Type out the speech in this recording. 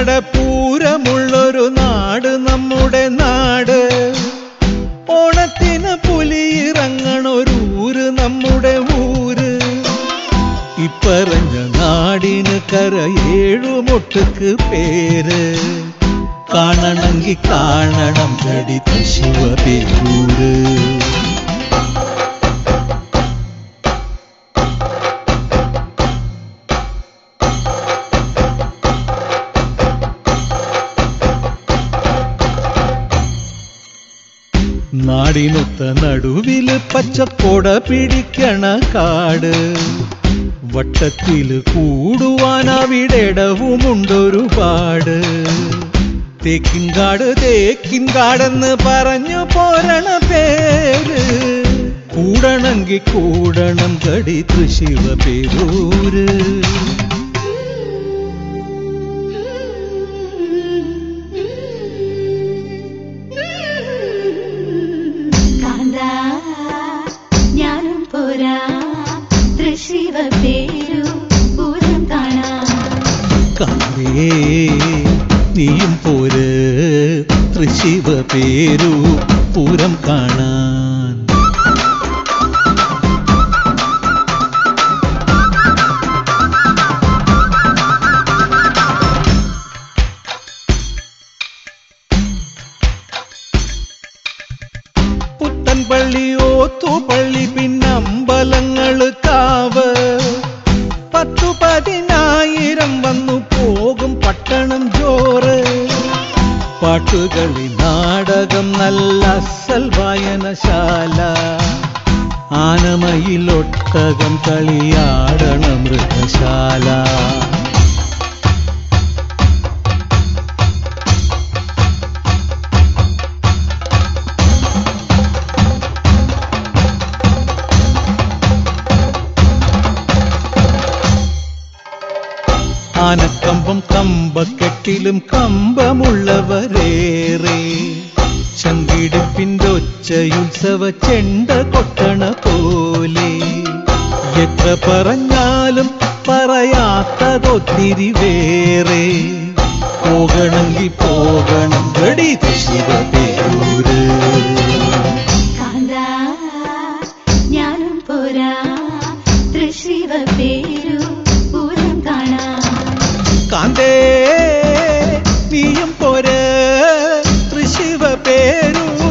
പൂരമുള്ളൊരു നാട് നമ്മുടെ നാട് ഓണത്തിന് പുലിയിറങ്ങണൊരൂര് നമ്മുടെ ഊര് ഇപ്പറഞ്ഞ നാടിന് കരയേഴുമൊട്ടുക്ക് പേര് കാണണമെങ്കി കാണണം കടി ശിവപേരൂര് നാടിനൊത്ത നടുവില് പച്ചക്കൊട പിടിക്കണ കാട് വട്ടത്തില് കൂടുവാൻ അവിടെടവുമുണ്ടൊരുപാട് തേക്കിൻകാട് തേക്കിൻകാടെന്ന് പറഞ്ഞു പോരണ പേര് കൂടണമെങ്കി കൂടണം കടി തൃശിവ പേരൂര് കാന്താ ഞാനും പോരാ തൃശിവ പേരു പൂരം കാണാം കാവേ നീയും പോര് തൃശിവ പേരു പൂരം കാണാൻ പുത്തൻപള്ളി ഓത്തുപള്ളി പിന്നമ്പലങ്ങള് കാവ് പത്തു പതിനായിരം വന്നു പോകും പട്ടണം ജോറ് പാട്ടുകളി നാടകം നല്ല അസൽ വായനശാല ആനമയിലൊട്ടകം കളിയാടണ മൃഗശാല ആനക്കമ്പം കമ്പക്കെട്ടിലും കമ്പമുള്ളവരേറെ ചങ്കിടിപ്പിന്റെ ഒച്ചയുത്സവ ചെണ്ട കൊട്ടണ പോലെ എത്ര പറഞ്ഞാലും പറയാത്തതൊത്തിരി വേറെ പോകണമെങ്കിൽ പോകണം ഗടി ശിവപേരൂര് കാന്താ ഞാനും പോരാ തൃശിവ പേരു പൂരം കാണാം കാന്തേ നീയും പോര് തൃശിവ പേരും